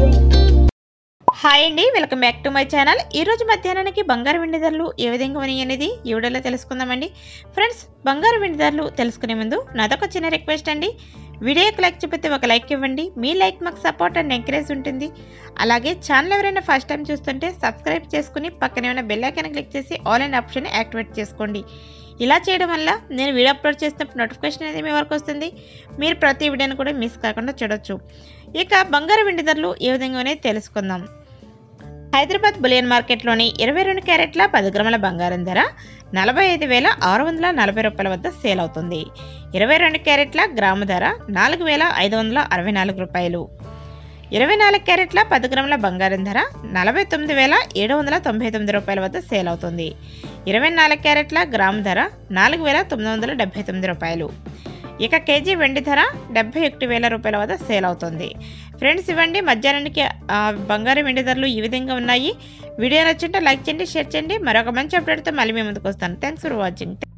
hi అండి welcome back to my channel ఈ రోజు మధ్యాహ్నానికి బంగారు వెండి ధరలు ఏ విధంగా ఉన్నాయి అనేది ఈ వీడియోలో తెలుసుకుందామండి ఫ్రెండ్స్ బంగారు వెండి ధరలు తెలుసుకునే ముందు నాదొక చిన్న రిక్వెస్ట్ అండి వీడియోకి లైక్ చూపితే ఒక లైక్ ఇవ్వండి మీ లైక్ మాకు సపోర్ట్ అండ్ ఎంకరేజ్ ఉంటుంది అలాగే ఛానల్ ఎవరైనా ఫస్ట్ టైం చూస్తుంటే సబ్స్క్రైబ్ చేసుకుని పక్కనే ఉన్న బెల్ ఐకాన్ క్లిక్ చేసి ఆల్ అండ్ ఆప్షన్ యాక్టివేట్ చేసుకోండి ఇలా చేయడం వల్ల నేను వీడియో అప్లోడ్ చేసినప్పుడు నోటిఫికేషన్ అనేది మీ వరకు వస్తుంది మీరు ప్రతి వీడియోని కూడా మిస్ కాకుండా చూడొచ్చు ఇక బంగారు వెండి ధరలు ఏ విధంగా అనేది తెలుసుకుందాం హైదరాబాద్ బులియన్ మార్కెట్లోని ఇరవై రెండు క్యారెట్ల పది గ్రాముల బంగారం ధర నలభై ఐదు వేల ఆరు వందల నలభై రూపాయల వద్ద సేల్ అవుతుంది ఇరవై రెండు క్యారెట్ల గ్రాము ధర నాలుగు వేల ఐదు వందల అరవై నాలుగు రూపాయలు ఇరవై నాలుగు క్యారెట్ల పది గ్రాముల బంగారం ధర నలభై తొమ్మిది వేల ఏడు వందల తొంభై తొమ్మిది రూపాయల వద్ద సేల్ అవుతుంది ఇరవై నాలుగు క్యారెట్ల గ్రాము ధర నాలుగు వేల తొమ్మిది వందల డెబ్బై తొమ్మిది రూపాయలు ఇక కేజీ వెండి ధర డెబ్బై ఒకటి వేల రూపాయల వద్ద సేల్ అవుతుంది ఫ్రెండ్స్ ఇవ్వండి మధ్యాహ్నానికి ఆ, బంగారు వెండి ధరలు ఈ విధంగా ఉన్నాయి వీడియో నచ్చింటే లైక్ చేయండి షేర్ చేయండి మరొక మంచి అప్డేట్తో మళ్ళీ మేము ముందుకు వస్తాను థ్యాంక్స్ ఫర్ వాచింగ్